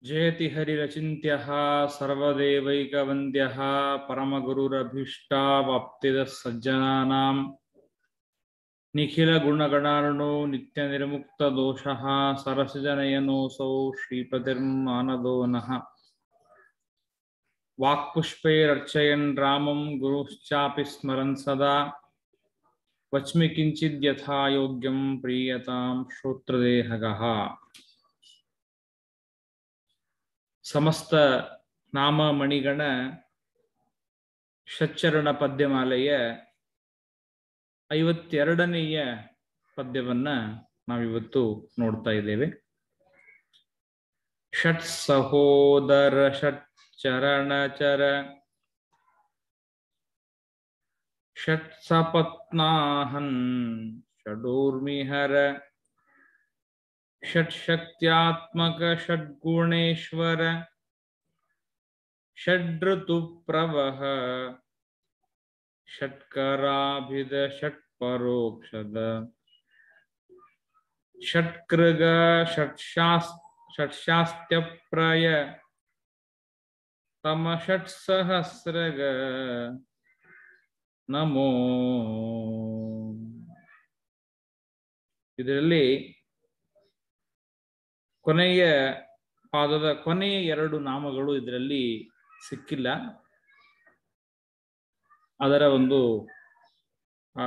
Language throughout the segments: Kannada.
ಜಯತಿ ಹರಿರಚಿಂತ್ಯಃ ಸರ್ವದೇವೈಕವಂದ್ಯಃ ಪರಮಗುರುರಭೀಷ್ಟಾವಾಪ್ತಿದ ಸಜ್ಜನಾನಾಂ ನಿಖಿಲ ಗುಣಗಣಾರ್ಣೋ ನಿತ್ಯ ನಿರ್ಮುಕ್ತ ದೋಷಃ ಸರಸಿಜನಯನೋऽಸೌ ಶ್ರೀಪತಿರ್ಮಾನದೋ ನಃ ವಾಕ್ಪುಷ್ಪೈರರ್ಚಯನ್ ರಾಮಂ ಗುರುಶ್ಚಾಪಿ ಸ್ಮರನ್ ಸದಾ ವಚ್ಮಿ ಕಿಂಚಿದ್ಯಥಾ ಯೋಗ್ಯಂ ಪ್ರೀಯತಾಂ ಶ್ರೋತ್ರದೇಹಗಃ ಸಮಸ್ತ ನಾಮಮಣಿಗಣ ಷಚ್ಚರಣ ಪದ್ಯಮಾಲೆಯ ಐವತ್ತೆರಡನೆಯ ಪದ್ಯವನ್ನ ನಾವಿವತ್ತು ನೋಡ್ತಾ ಇದ್ದೇವೆ ಷಟ್ ಸಹೋದರ ಷಟ್ ಚರಣಚರ ಷಟ್ ಸಪತ್ನಾಹನ್ ಷಡೂರ್ಮಿಹರ ಷಟ್ಶಕ್ತ್ಯಾತ್ಮಕ ಷಡ್ಗುಣೇಶ್ವರ ಷಡ್ಋತುಪ್ರವಹ ಷಟ್ಕರಾಭಿದ ಷಟ್ಪರೋಕ್ಷದ ಷಟ್ಕೃಗ ಷಟ್ಶಾಸ್ ಷಟ್ಶಾಸ್ತ್ಯಪ್ರಯ ತಮ ಷಟ್ಸಹಸ್ರಗ ನಮೋ ಇದರಲ್ಲಿ ಕೊನೆಯ ಪಾದದ ಕೊನೆಯ ಎರಡು ನಾಮಗಳು ಇದರಲ್ಲಿ ಸಿಕ್ಕಿಲ್ಲ ಅದರ ಒಂದು ಆ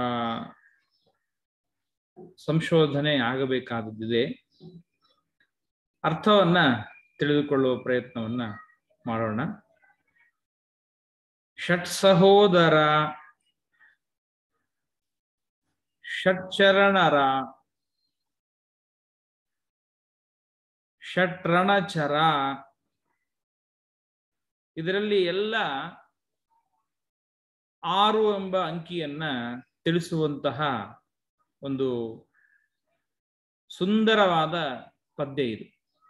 ಸಂಶೋಧನೆ ಆಗಬೇಕಾದದ್ದಿದೆ ಅರ್ಥವನ್ನ ತಿಳಿದುಕೊಳ್ಳುವ ಪ್ರಯತ್ನವನ್ನ ಮಾಡೋಣ ಷಟ್ ಸಹೋದರ ಷಟ್ಚರಣರ ಷಟ್ರಣಚರ ಇದರಲ್ಲಿ ಎಲ್ಲ ಆರು ಎಂಬ ಅಂಕಿಯನ್ನ ತಿಳಿಸುವಂತಹ ಒಂದು ಸುಂದರವಾದ ಪದ್ಯ ಇದು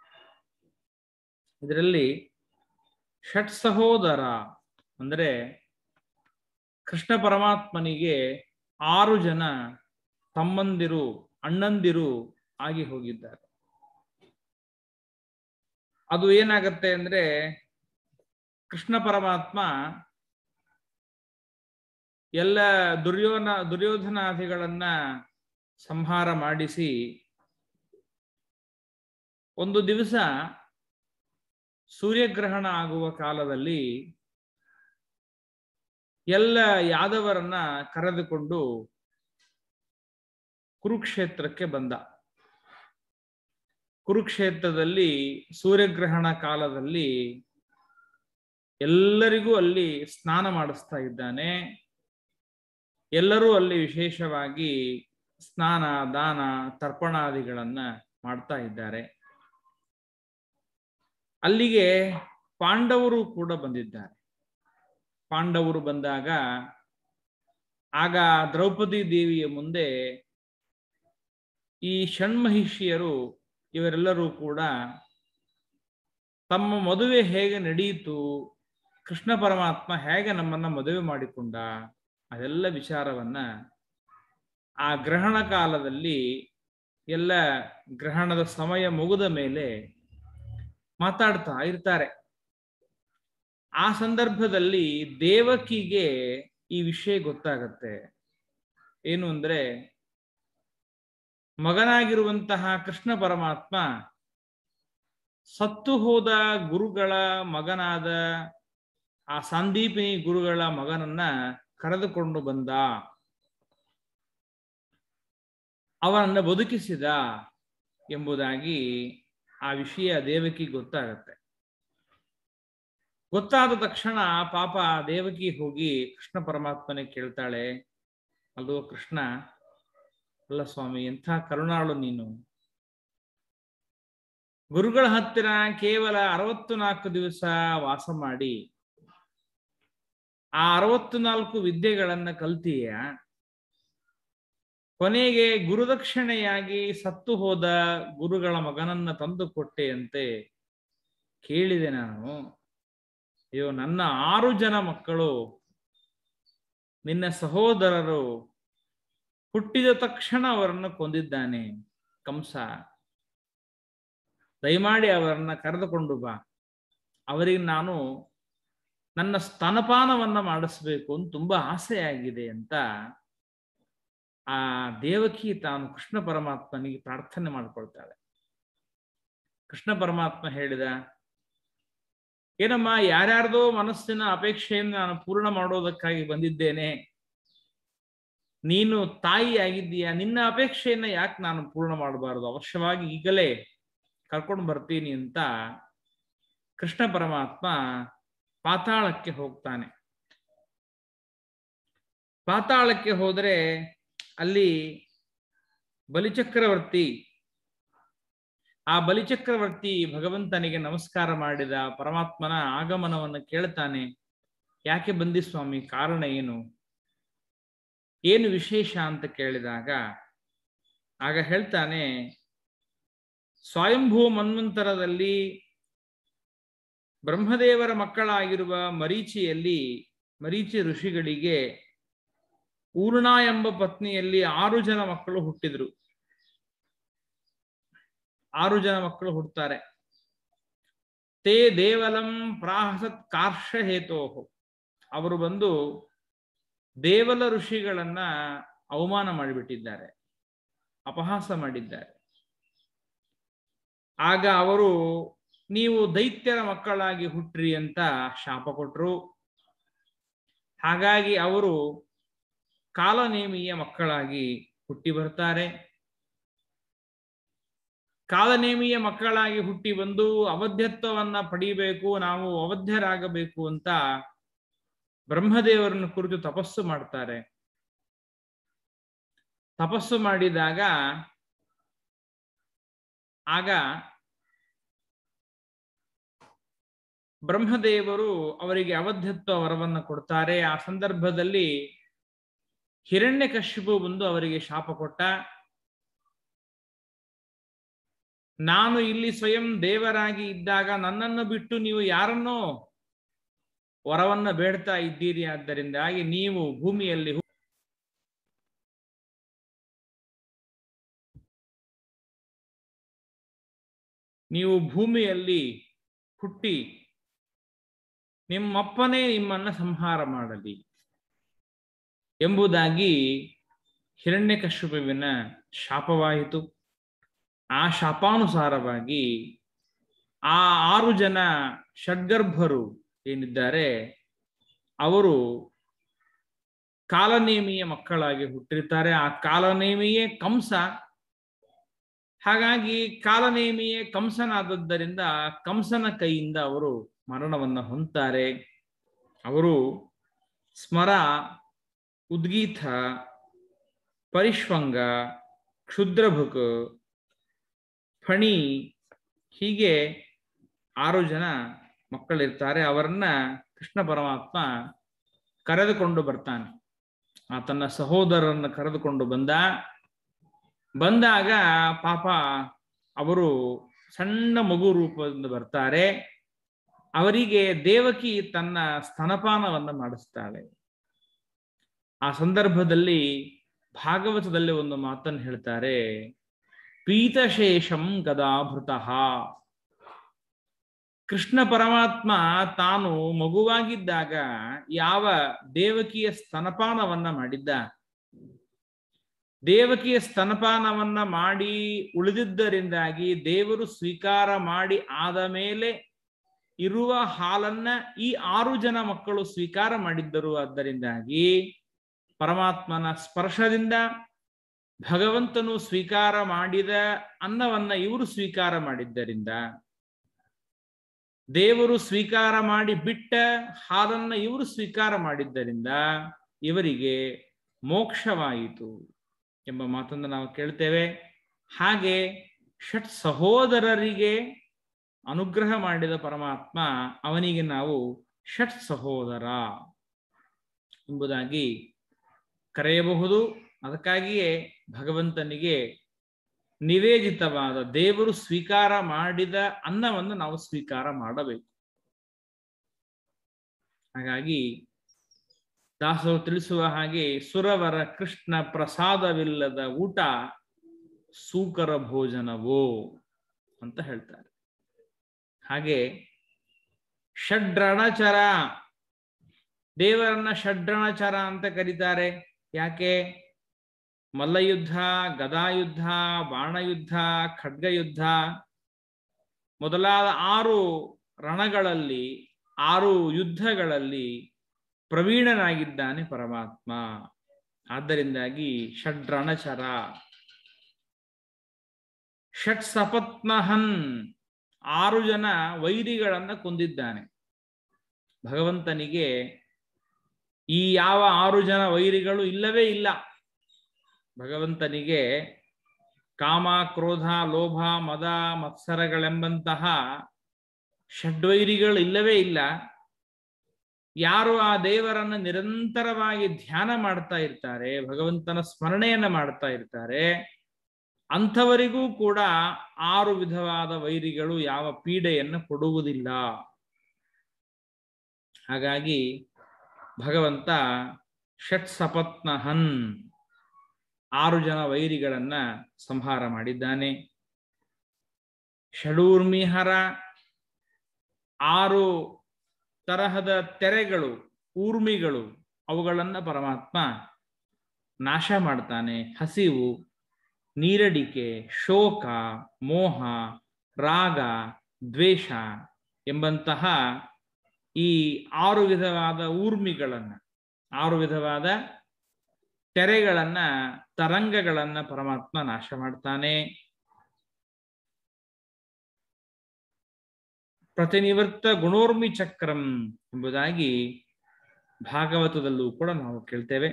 ಇದರಲ್ಲಿ ಷಟ್ ಸಹೋದರ ಅಂದರೆ ಕೃಷ್ಣ ಪರಮಾತ್ಮನಿಗೆ ಆರು ಜನ ತಮ್ಮಂದಿರು ಅಣ್ಣಂದಿರು ಆಗಿ ಹೋಗಿದ್ದಾರೆ ಅದು ಏನಾಗತ್ತೆ ಅಂದ್ರೆ ಕೃಷ್ಣ ಪರಮಾತ್ಮ ಎಲ್ಲ ದುರ್ಯೋನ ದುರ್ಯೋಧನಾದಿಗಳನ್ನ ಸಂಹಾರ ಮಾಡಿಸಿ ಒಂದು ದಿವಸ ಸೂರ್ಯಗ್ರಹಣ ಆಗುವ ಕಾಲದಲ್ಲಿ ಎಲ್ಲ ಯಾದವರನ್ನ ಕರೆದುಕೊಂಡು ಕುರುಕ್ಷೇತ್ರಕ್ಕೆ ಬಂದ ಕುರುಕ್ಷೇತ್ರದಲ್ಲಿ ಸೂರ್ಯಗ್ರಹಣ ಕಾಲದಲ್ಲಿ ಎಲ್ಲರಿಗೂ ಅಲ್ಲಿ ಸ್ನಾನ ಮಾಡಿಸ್ತಾ ಇದ್ದಾನೆ ಎಲ್ಲರೂ ಅಲ್ಲಿ ವಿಶೇಷವಾಗಿ ಸ್ನಾನ ದಾನ ತರ್ಪಣಾದಿಗಳನ್ನ ಮಾಡ್ತಾ ಇದ್ದಾರೆ ಅಲ್ಲಿಗೆ ಪಾಂಡವರು ಕೂಡ ಬಂದಿದ್ದಾರೆ ಪಾಂಡವರು ಬಂದಾಗ ಆಗ ದ್ರೌಪದಿ ದೇವಿಯ ಮುಂದೆ ಈ ಷಣ್ಮಹಿಷಿಯರು ಇವರೆಲ್ಲರೂ ಕೂಡ ತಮ್ಮ ಮದುವೆ ಹೇಗೆ ನಡೆಯಿತು ಕೃಷ್ಣ ಪರಮಾತ್ಮ ಹೇಗೆ ನಮ್ಮನ್ನ ಮದುವೆ ಮಾಡಿಕೊಂಡ ಅದೆಲ್ಲ ವಿಚಾರವನ್ನ ಆ ಗ್ರಹಣ ಕಾಲದಲ್ಲಿ ಎಲ್ಲ ಗ್ರಹಣದ ಸಮಯ ಮುಗಿದ ಮೇಲೆ ಮಾತಾಡ್ತಾ ಇರ್ತಾರೆ ಆ ಸಂದರ್ಭದಲ್ಲಿ ದೇವಕಿಗೆ ಈ ವಿಷಯ ಗೊತ್ತಾಗತ್ತೆ ಏನು ಅಂದ್ರೆ ಮಗನಾಗಿರುವಂತಹ ಕೃಷ್ಣ ಪರಮಾತ್ಮ ಸತ್ತು ಹೋದ ಗುರುಗಳ ಮಗನಾದ ಆ ಸಂದೀಪಿನಿ ಗುರುಗಳ ಮಗನನ್ನ ಕರೆದುಕೊಂಡು ಬಂದ ಅವನನ್ನ ಬದುಕಿಸಿದ ಎಂಬುದಾಗಿ ಆ ವಿಷಯ ದೇವಕಿ ಗೊತ್ತಾಗತ್ತೆ ಗೊತ್ತಾದ ತಕ್ಷಣ ಪಾಪ ದೇವಕಿ ಹೋಗಿ ಕೃಷ್ಣ ಪರಮಾತ್ಮನೆ ಕೇಳ್ತಾಳೆ ಅಲ್ವೋ ಕೃಷ್ಣ ಅಲ್ಲ ಸ್ವಾಮಿ ಎಂಥ ಕರುಣಾಳು ನೀನು ಗುರುಗಳ ಹತ್ತಿರ ಕೇವಲ ಅರವತ್ತು ನಾಲ್ಕು ದಿವಸ ವಾಸ ಮಾಡಿ ಆ ಅರವತ್ತು ನಾಲ್ಕು ವಿದ್ಯೆಗಳನ್ನ ಕಲ್ತೀಯ ಕೊನೆಗೆ ಗುರುದಕ್ಷಿಣೆಯಾಗಿ ಸತ್ತು ಹೋದ ಗುರುಗಳ ಮಗನನ್ನ ತಂದು ಕೊಟ್ಟೆಯಂತೆ ಕೇಳಿದೆ ನಾನು ಅಯ್ಯೋ ನನ್ನ ಆರು ಜನ ಮಕ್ಕಳು ನಿನ್ನ ಸಹೋದರರು ಹುಟ್ಟಿದ ತಕ್ಷಣ ಅವರನ್ನು ಕೊಂದಿದ್ದಾನೆ ಕಂಸ ದಯಮಾಡಿ ಅವರನ್ನ ಕರೆದುಕೊಂಡು ಬಾ ಅವರಿಗೆ ನಾನು ನನ್ನ ಸ್ತನಪಾನವನ್ನ ಮಾಡಿಸ್ಬೇಕು ಅಂತ ತುಂಬಾ ಆಸೆಯಾಗಿದೆ ಅಂತ ಆ ದೇವಕಿ ತಾನು ಕೃಷ್ಣ ಪರಮಾತ್ಮನಿಗೆ ಪ್ರಾರ್ಥನೆ ಮಾಡ್ಕೊಳ್ತಾಳೆ ಕೃಷ್ಣ ಪರಮಾತ್ಮ ಹೇಳಿದ ಏನಮ್ಮ ಯಾರ್ಯಾರ್ದೋ ಮನಸ್ಸಿನ ಅಪೇಕ್ಷೆಯನ್ನು ನಾನು ಪೂರ್ಣ ಮಾಡೋದಕ್ಕಾಗಿ ಬಂದಿದ್ದೇನೆ ನೀನು ತಾಯಿ ಆಗಿದ್ದೀಯ ನಿನ್ನ ಅಪೇಕ್ಷೆಯನ್ನ ಯಾಕೆ ನಾನು ಪೂರ್ಣ ಮಾಡಬಾರದು ಅವಶ್ಯವಾಗಿ ಈಗಲೇ ಕರ್ಕೊಂಡು ಬರ್ತೀನಿ ಅಂತ ಕೃಷ್ಣ ಪರಮಾತ್ಮ ಪಾತಾಳಕ್ಕೆ ಹೋಗ್ತಾನೆ ಪಾತಾಳಕ್ಕೆ ಹೋದ್ರೆ ಅಲ್ಲಿ ಬಲಿಚಕ್ರವರ್ತಿ ಆ ಬಲಿಚಕ್ರವರ್ತಿ ಭಗವಂತನಿಗೆ ನಮಸ್ಕಾರ ಮಾಡಿದ ಪರಮಾತ್ಮನ ಆಗಮನವನ್ನು ಕೇಳ್ತಾನೆ ಯಾಕೆ ಬಂದಿ ಸ್ವಾಮಿ ಕಾರಣ ಏನು ಏನು ವಿಶೇಷ ಅಂತ ಕೇಳಿದಾಗ ಆಗ ಹೇಳ್ತಾನೆ ಸ್ವಯಂಭೂ ಮನ್ವಂತರದಲ್ಲಿ ಬ್ರಹ್ಮದೇವರ ಮಕ್ಕಳಾಗಿರುವ ಮರೀಚಿಯಲ್ಲಿ ಮರೀಚಿ ಋಷಿಗಳಿಗೆ ಊರ್ಣ ಎಂಬ ಪತ್ನಿಯಲ್ಲಿ ಆರು ಜನ ಮಕ್ಕಳು ಹುಟ್ಟಿದ್ರು ಆರು ಜನ ಮಕ್ಕಳು ಹುಟ್ಟುತ್ತಾರೆ ತೇ ದೇವಲಂ ಪ್ರಾಹಸತ್ ಕಾರ್ಷ ಹೇತೋಹು ಅವರು ಬಂದು ದೇವಲ ಋಷಿಗಳನ್ನ ಅವಮಾನ ಮಾಡಿಬಿಟ್ಟಿದ್ದಾರೆ ಅಪಹಾಸ ಮಾಡಿದ್ದಾರೆ ಆಗ ಅವರು ನೀವು ದೈತ್ಯರ ಮಕ್ಕಳಾಗಿ ಹುಟ್ಟ್ರಿ ಅಂತ ಶಾಪ ಕೊಟ್ರು ಹಾಗಾಗಿ ಅವರು ಕಾಲನೇಮಿಯ ಮಕ್ಕಳಾಗಿ ಹುಟ್ಟಿ ಬರ್ತಾರೆ ಕಾಲನೇಮಿಯ ಮಕ್ಕಳಾಗಿ ಹುಟ್ಟಿ ಬಂದು ಅವಧ್ಯತ್ವವನ್ನ ಪಡಿಬೇಕು ನಾವು ಅವಧ್ಯರಾಗಬೇಕು ಅಂತ ಬ್ರಹ್ಮದೇವರನ್ನು ಕುರಿತು ತಪಸ್ಸು ಮಾಡ್ತಾರೆ ತಪಸ್ಸು ಮಾಡಿದಾಗ ಆಗ ಬ್ರಹ್ಮದೇವರು ಅವರಿಗೆ ಅವಧ್ಯತ್ವ ವರವನ್ನ ಕೊಡ್ತಾರೆ ಆ ಸಂದರ್ಭದಲ್ಲಿ ಹಿರಣ್ಯಕಶಿಪು ಬಂದು ಅವರಿಗೆ ಶಾಪ ಕೊಟ್ಟ ನಾನು ಇಲ್ಲಿ ಸ್ವಯಂ ದೇವರಾಗಿ ಇದ್ದಾಗ ನನ್ನನ್ನು ಬಿಟ್ಟು ನೀವು ಯಾರನ್ನೋ ವರವನ್ನ ಬೇಡ್ತಾ ಇದ್ದೀರಿ ಆದ್ದರಿಂದಾಗಿ ನೀವು ಭೂಮಿಯಲ್ಲಿ ಹು- ನೀವು ಭೂಮಿಯಲ್ಲಿ ಹುಟ್ಟಿ ನಿಮ್ಮಪ್ಪನೇ ನಿಮ್ಮನ್ನ ಸಂಹಾರ ಮಾಡಲಿ ಎಂಬುದಾಗಿ ಹಿರಣ್ಯಕಶ್ಯಪುವಿನ ಶಾಪವಾಯಿತು ಆ ಶಾಪಾನುಸಾರವಾಗಿ ಆ ಆರು ಜನ ಷಡ್ಗರ್ಭರು ಏನಿದ್ದಾರೆ ಅವರು ಕಾಲನೇಮಿಯ ಮಕ್ಕಳಾಗಿ ಹುಟ್ಟಿರ್ತಾರೆ ಆ ಕಾಲನೇಮಿಯೇ ಕಂಸ ಹಾಗಾಗಿ ಕಾಲನೇಮಿಯೇ ಕಂಸನಾದದ್ದರಿಂದ ಕಂಸನ ಕೈಯಿಂದ ಅವರು ಮರಣವನ್ನ ಹೊಂತಾರೆ ಅವರು ಸ್ಮರ ಉದ್ಗೀತ ಪರಿಶ್ವಂಗ ಕ್ಷುದ್ರಭುಕ್ ಫಣಿ ಹೀಗೆ ಆರು ಜನ ಮಕ್ಕಳಿರ್ತಾರೆ ಅವರನ್ನ ಕೃಷ್ಣ ಪರಮಾತ್ಮ ಕರೆದುಕೊಂಡು ಬರ್ತಾನೆ ಆ ತನ್ನ ಸಹೋದರರನ್ನ ಕರೆದುಕೊಂಡು ಬಂದ ಬಂದಾಗ ಪಾಪ ಅವರು ಸಣ್ಣ ಮಗು ರೂಪದಿಂದ ಬರ್ತಾರೆ ಅವರಿಗೆ ದೇವಕಿ ತನ್ನ ಸ್ತನಪಾನವನ್ನ ಮಾಡಿಸ್ತಾಳೆ ಆ ಸಂದರ್ಭದಲ್ಲಿ ಭಾಗವತದಲ್ಲಿ ಒಂದು ಮಾತನ್ನು ಹೇಳ್ತಾರೆ ಪೀತಶೇಷಂ ಗದಾಭೃತಃ ಕೃಷ್ಣ ಪರಮಾತ್ಮ ತಾನು ಮಗುವಾಗಿದ್ದಾಗ ಯಾವ ದೇವಕಿಯ ಸ್ತನಪಾನವನ್ನ ಮಾಡಿದ್ದ ದೇವಕಿಯ ಸ್ತನಪಾನವನ್ನ ಮಾಡಿ ಉಳಿದಿದ್ದರಿಂದಾಗಿ ದೇವರು ಸ್ವೀಕಾರ ಮಾಡಿ ಆದ ಮೇಲೆ ಇರುವ ಹಾಲನ್ನ ಈ ಆರು ಜನ ಮಕ್ಕಳು ಸ್ವೀಕಾರ ಮಾಡಿದ್ದರು ಆದ್ದರಿಂದಾಗಿ ಪರಮಾತ್ಮನ ಸ್ಪರ್ಶದಿಂದ ಭಗವಂತನು ಸ್ವೀಕಾರ ಮಾಡಿದ ಅನ್ನವನ್ನ ಇವರು ಸ್ವೀಕಾರ ಮಾಡಿದ್ದರಿಂದ ದೇವರು ಸ್ವೀಕಾರ ಮಾಡಿ ಬಿಟ್ಟ ಹಾಲನ್ನ ಇವರು ಸ್ವೀಕಾರ ಮಾಡಿದ್ದರಿಂದ ಇವರಿಗೆ ಮೋಕ್ಷವಾಯಿತು ಎಂಬ ಮಾತನ್ನು ನಾವು ಕೇಳ್ತೇವೆ ಹಾಗೆ ಷಟ್ ಸಹೋದರರಿಗೆ ಅನುಗ್ರಹ ಮಾಡಿದ ಪರಮಾತ್ಮ ಅವನಿಗೆ ನಾವು ಷಟ್ ಸಹೋದರ ಎಂಬುದಾಗಿ ಕರೆಯಬಹುದು ಅದಕ್ಕಾಗಿಯೇ ಭಗವಂತನಿಗೆ ನಿವೇದಿತವಾದ ದೇವರು ಸ್ವೀಕಾರ ಮಾಡಿದ ಅನ್ನವನ್ನು ನಾವು ಸ್ವೀಕಾರ ಮಾಡಬೇಕು ಹಾಗಾಗಿ ದಾಸರು ತಿಳಿಸುವ ಹಾಗೆ ಸುರವರ ಕೃಷ್ಣ ಪ್ರಸಾದವಿಲ್ಲದ ಊಟ ಸೂಕರ ಭೋಜನವೋ ಅಂತ ಹೇಳ್ತಾರೆ ಹಾಗೆ ಷಡ್ರಣಚರ ದೇವರನ್ನ ಷಡ್ರಣಚರ ಅಂತ ಕರೀತಾರೆ ಯಾಕೆ ಮಲ್ಲಯುದ್ಧ ಗದಾಯುದ್ಧ ಬಾಣಯುದ್ಧ ಖಡ್ಗಯುದ್ಧ ಮೊದಲಾದ ಆರು ರಣಗಳಲ್ಲಿ ಆರು ಯುದ್ಧಗಳಲ್ಲಿ ಪ್ರವೀಣನಾಗಿದ್ದಾನೆ ಪರಮಾತ್ಮ ಆದ್ದರಿಂದಾಗಿ ಷಡ್ರಣಚರ ಷಟ್ ಸಪತ್ನಹನ್ ಆರು ಜನ ವೈರಿಗಳನ್ನ ಕೊಂದಿದ್ದಾನೆ ಭಗವಂತನಿಗೆ ಈ ಯಾವ ಆರು ಜನ ವೈರಿಗಳು ಇಲ್ಲವೇ ಇಲ್ಲ ಭಗವಂತನಿಗೆ ಕಾಮ ಕ್ರೋಧ ಲೋಭ ಮದ ಮತ್ಸರಗಳೆಂಬಂತಹ ಷಡ್ವೈರಿಗಳು ಇಲ್ಲವೇ ಇಲ್ಲ ಯಾರು ಆ ದೇವರನ್ನು ನಿರಂತರವಾಗಿ ಧ್ಯಾನ ಮಾಡ್ತಾ ಇರ್ತಾರೆ ಭಗವಂತನ ಸ್ಮರಣೆಯನ್ನ ಮಾಡ್ತಾ ಇರ್ತಾರೆ ಅಂಥವರಿಗೂ ಕೂಡ ಆರು ವಿಧವಾದ ವೈರಿಗಳು ಯಾವ ಪೀಡೆಯನ್ನು ಕೊಡುವುದಿಲ್ಲ ಹಾಗಾಗಿ ಭಗವಂತ ಷಟ್ ಸಪತ್ನಹನ್ ಆರು ಜನ ವೈರಿಗಳನ್ನ ಸಂಹಾರ ಮಾಡಿದ್ದಾನೆ ಷಡೂರ್ಮಿಹರ ಆರು ತರಹದ ತೆರೆಗಳು ಊರ್ಮಿಗಳು ಅವುಗಳನ್ನ ಪರಮಾತ್ಮ ನಾಶ ಮಾಡ್ತಾನೆ ಹಸಿವು ನೀರಡಿಕೆ ಶೋಕ ಮೋಹ ರಾಗ ದ್ವೇಷ ಎಂಬಂತಹ ಈ ಆರು ವಿಧವಾದ ಊರ್ಮಿಗಳನ್ನ ಆರು ವಿಧವಾದ ತೆರೆಗಳನ್ನ ತರಂಗಗಳನ್ನ ಪರಮಾತ್ಮ ನಾಶ ಮಾಡ್ತಾನೆ ಪ್ರತಿನಿವೃತ್ತ ಗುಣೋರ್ಮಿ ಚಕ್ರಂ ಎಂಬುದಾಗಿ ಭಾಗವತದಲ್ಲೂ ಕೂಡ ನಾವು ಕೇಳ್ತೇವೆ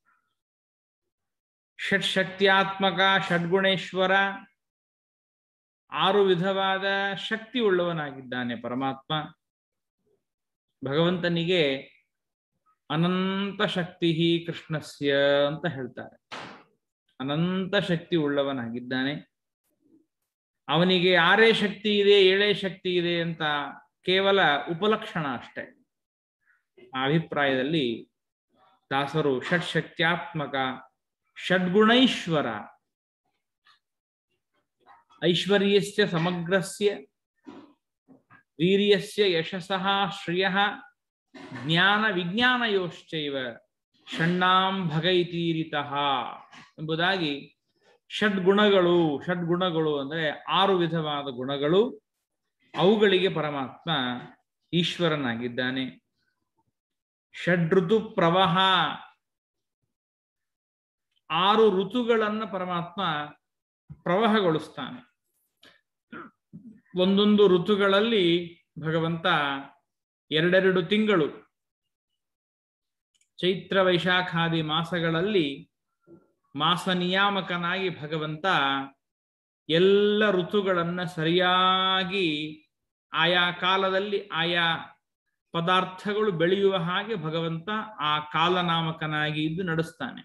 ಷಟ್ಶಕ್ತಿಯಾತ್ಮಕ ಷಡ್ಗುಣೇಶ್ವರ ಆರು ವಿಧವಾದ ಶಕ್ತಿ ಉಳ್ಳವನಾಗಿದ್ದಾನೆ ಪರಮಾತ್ಮ ಭಗವಂತನಿಗೆ ಅನಂತ ಶಕ್ತಿ ಕೃಷ್ಣಸ್ಯ ಅಂತ ಹೇಳ್ತಾರೆ ಅನಂತ ಶಕ್ತಿ ಉಳ್ಳವನಾಗಿದ್ದಾನೆ ಅವನಿಗೆ ಆರೇ ಶಕ್ತಿ ಇದೆ ಏಳೇ ಶಕ್ತಿ ಇದೆ ಅಂತ ಕೇವಲ ಉಪಲಕ್ಷಣ ಅಷ್ಟೆ ಆ ಅಭಿಪ್ರಾಯದಲ್ಲಿ ದಾಸರು ಷಟ್ಶಕ್ತ್ಯಾತ್ಮಕ ಷಡ್ಗುಣೈಶ್ವರ ಐಶ್ವರ್ಯಸ್ಯ ಸಮಗ್ರಸ್ಯ ವೀರ್ಯಸ್ಯ ಯಶಸಃ ಶ್ರಿಯ ಜ್ಞಾನ ವಿಜ್ಞಾನಯೋಶ್ಚೈವ ಷಣ್ಣಾಂ ಭಗೈತೀರಿತಃ ಎಂಬುದಾಗಿ ಷಡ್ಗುಣಗಳು ಷಡ್ಗುಣಗಳು ಅಂದ್ರೆ ಆರು ವಿಧವಾದ ಗುಣಗಳು ಅವುಗಳಿಗೆ ಪರಮಾತ್ಮ ಈಶ್ವರನಾಗಿದ್ದಾನೆ ಷಡ್ಋತು ಪ್ರವಾಹ ಆರು ಋತುಗಳನ್ನ ಪರಮಾತ್ಮ ಪ್ರವಾಹಗೊಳಿಸ್ತಾನೆ ಒಂದೊಂದು ಋತುಗಳಲ್ಲಿ ಭಗವಂತ ಎರಡೆರಡು ತಿಂಗಳು ಚೈತ್ರ ವೈಶಾಖಾದಿ ಮಾಸಗಳಲ್ಲಿ ಮಾಸ ನಿಯಾಮಕನಾಗಿ ಭಗವಂತ ಎಲ್ಲ ಋತುಗಳನ್ನ ಸರಿಯಾಗಿ ಆಯಾ ಕಾಲದಲ್ಲಿ ಆಯಾ ಪದಾರ್ಥಗಳು ಬೆಳೆಯುವ ಹಾಗೆ ಭಗವಂತ ಆ ಕಾಲನಾಮಕನಾಗಿ ಇದ್ದು ನಡೆಸ್ತಾನೆ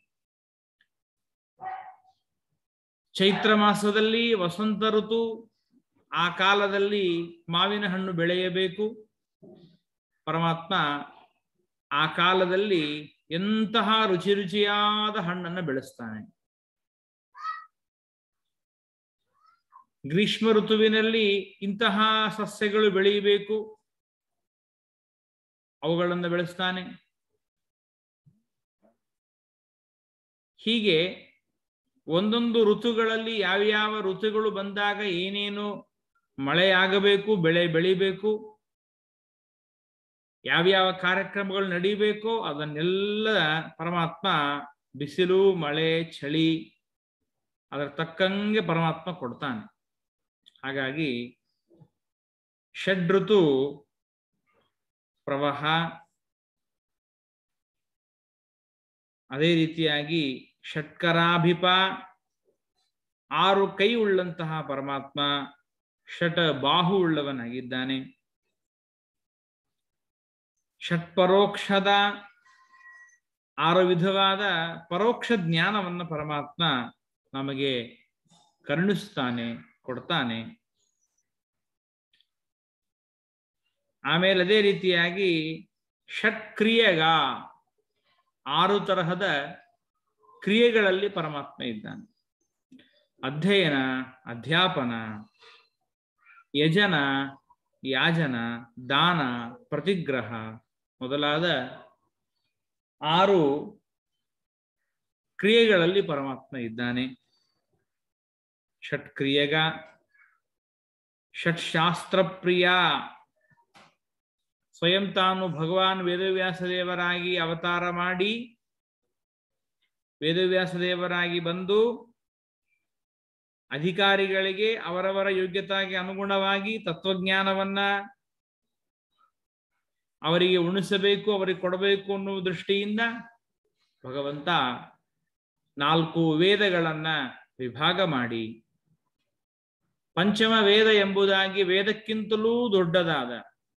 ಚೈತ್ರ ಮಾಸದಲ್ಲಿ ವಸಂತ ಋತು ಆ ಕಾಲದಲ್ಲಿ ಮಾವಿನ ಹಣ್ಣು ಬೆಳೆಯಬೇಕು ಪರಮಾತ್ಮ ಆ ಕಾಲದಲ್ಲಿ ಎಂತಹ ರುಚಿ ರುಚಿಯಾದ ಹಣ್ಣನ್ನು ಬೆಳೆಸ್ತಾನೆ ಗ್ರೀಷ್ಮ ಋತುವಿನಲ್ಲಿ ಇಂತಹ ಸಸ್ಯಗಳು ಬೆಳೆಯಬೇಕು ಅವುಗಳನ್ನು ಬೆಳೆಸ್ತಾನೆ ಹೀಗೆ ಒಂದೊಂದು ಋತುಗಳಲ್ಲಿ ಯಾವ್ಯಾವ ಋತುಗಳು ಬಂದಾಗ ಏನೇನು ಮಳೆಯಾಗಬೇಕು ಬೆಳೆ ಬೆಳಿಬೇಕು ಯಾವ್ಯಾವ ಕಾರ್ಯಕ್ರಮಗಳು ನಡೀಬೇಕೋ ಅದನ್ನೆಲ್ಲ ಪರಮಾತ್ಮ ಬಿಸಿಲು ಮಳೆ ಚಳಿ ಅದರ ತಕ್ಕಂಗೆ ಪರಮಾತ್ಮ ಕೊಡ್ತಾನೆ ಹಾಗಾಗಿ ಷಡ್ಋತು ಪ್ರವಾಹ ಅದೇ ರೀತಿಯಾಗಿ ಷಟ್ಕರಾಭಿಪ ಆರು ಕೈ ಉಳ್ಳಂತಹ ಪರಮಾತ್ಮ ಷಟ್ ಬಾಹು ಉಳ್ಳವನಾಗಿದ್ದಾನೆ ಷಟ್ಪರೋಕ್ಷದ ಆರು ವಿಧವಾದ ಪರೋಕ್ಷ ಜ್ಞಾನವನ್ನು ಪರಮಾತ್ಮ ನಮಗೆ ಕರುಣಿಸ್ತಾನೆ ಕೊಡ್ತಾನೆ ಆಮೇಲೆ ಅದೇ ರೀತಿಯಾಗಿ ಷಟ್ಕ್ರಿಯೆಗ ಆರು ತರಹದ ಕ್ರಿಯೆಗಳಲ್ಲಿ ಪರಮಾತ್ಮ ಇದ್ದಾನೆ ಅಧ್ಯಯನ ಅಧ್ಯಾಪನ ಯಜನ ಯಾಜನ ದಾನ ಪ್ರತಿಗ್ರಹ ಮೊದಲಾದ ಆರು ಕ್ರಿಯೆಗಳಲ್ಲಿ ಪರಮಾತ್ಮ ಇದ್ದಾನೆ ಷಟ್ ಕ್ರಿಯೆಗ ಷಟ್ಶಾಸ್ತ್ರ ಪ್ರಿಯ ಸ್ವಯಂ ತಾನು ಭಗವಾನ್ ವೇದವ್ಯಾಸ ದೇವರಾಗಿ ಅವತಾರ ಮಾಡಿ ವೇದವ್ಯಾಸ ದೇವರಾಗಿ ಬಂದು ಅಧಿಕಾರಿಗಳಿಗೆ ಅವರವರ ಯೋಗ್ಯತೆಗೆ ಅನುಗುಣವಾಗಿ ತತ್ವಜ್ಞಾನವನ್ನ ಅವರಿಗೆ ಉಣಿಸಬೇಕು ಅವರಿಗೆ ಕೊಡಬೇಕು ಅನ್ನುವ ದೃಷ್ಟಿಯಿಂದ ಭಗವಂತ ನಾಲ್ಕು ವೇದಗಳನ್ನ ವಿಭಾಗ ಮಾಡಿ ಪಂಚಮ ವೇದ ಎಂಬುದಾಗಿ ವೇದಕ್ಕಿಂತಲೂ ದೊಡ್ಡದಾದ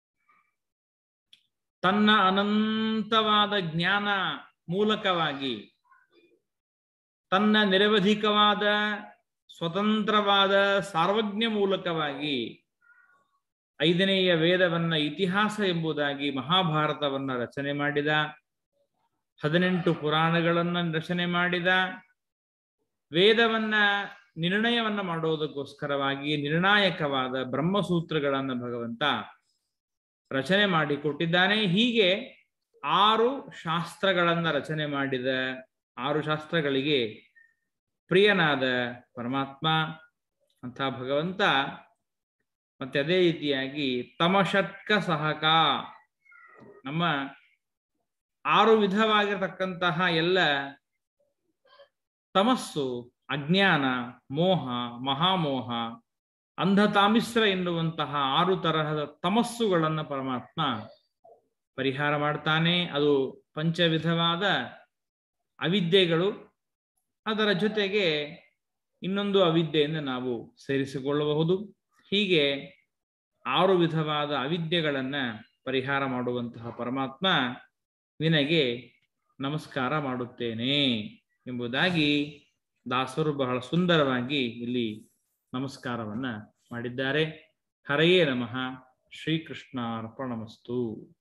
ತನ್ನ ಅನಂತವಾದ ಜ್ಞಾನ ಮೂಲಕವಾಗಿ ತನ್ನ ನಿರವಧಿಕವಾದ ಸ್ವತಂತ್ರವಾದ ಸಾರ್ವಜ್ಞ ಮೂಲಕವಾಗಿ ಐದನೆಯ ವೇದವನ್ನ ಇತಿಹಾಸ ಎಂಬುದಾಗಿ ಮಹಾಭಾರತವನ್ನ ರಚನೆ ಮಾಡಿದ ಹದಿನೆಂಟು ಪುರಾಣಗಳನ್ನ ರಚನೆ ಮಾಡಿದ ವೇದವನ್ನ ನಿರ್ಣಯವನ್ನ ಮಾಡೋದಕ್ಕೋಸ್ಕರವಾಗಿ ನಿರ್ಣಾಯಕವಾದ ಬ್ರಹ್ಮಸೂತ್ರಗಳನ್ನ ಭಗವಂತ ರಚನೆ ಮಾಡಿ ಕೊಟ್ಟಿದ್ದಾನೆ ಹೀಗೆ ಆರು ಶಾಸ್ತ್ರಗಳನ್ನ ರಚನೆ ಮಾಡಿದ ಆರು ಶಾಸ್ತ್ರಗಳಿಗೆ ಪ್ರಿಯನಾದ ಪರಮಾತ್ಮ ಅಂತ ಭಗವಂತ ಮತ್ತೆ ಅದೇ ರೀತಿಯಾಗಿ ತಮಷಟ್ಕ ಸಹಕ ನಮ್ಮ ಆರು ವಿಧವಾಗಿರತಕ್ಕಂತಹ ಎಲ್ಲ ತಮಸ್ಸು ಅಜ್ಞಾನ ಮೋಹ ಮಹಾಮೋಹ ಅಂಧತಾಮಿಶ್ರ ಎನ್ನುವಂತಹ ಆರು ತರಹದ ತಮಸ್ಸುಗಳನ್ನು ಪರಮಾತ್ಮ ಪರಿಹಾರ ಮಾಡ್ತಾನೆ ಅದು ಪಂಚವಿಧವಾದ ಅವಿದ್ಯೆಗಳು ಅದರ ಜೊತೆಗೆ ಇನ್ನೊಂದು ಅವಿದ್ಯೆಯನ್ನು ನಾವು ಸೇರಿಸಿಕೊಳ್ಳಬಹುದು ಹೀಗೆ ಆರು ವಿಧವಾದ ಅವಿದ್ಯೆಗಳನ್ನ ಪರಿಹಾರ ಮಾಡುವಂತಹ ಪರಮಾತ್ಮ ನಿನಗೆ ನಮಸ್ಕಾರ ಮಾಡುತ್ತೇನೆ ಎಂಬುದಾಗಿ ದಾಸರು ಬಹಳ ಸುಂದರವಾಗಿ ಇಲ್ಲಿ ನಮಸ್ಕಾರವನ್ನ ಮಾಡಿದ್ದಾರೆ ಹರೆಯೇ ನಮಃ ಶ್ರೀಕೃಷ್ಣ ಅರ್ಪಣಮಸ್ತು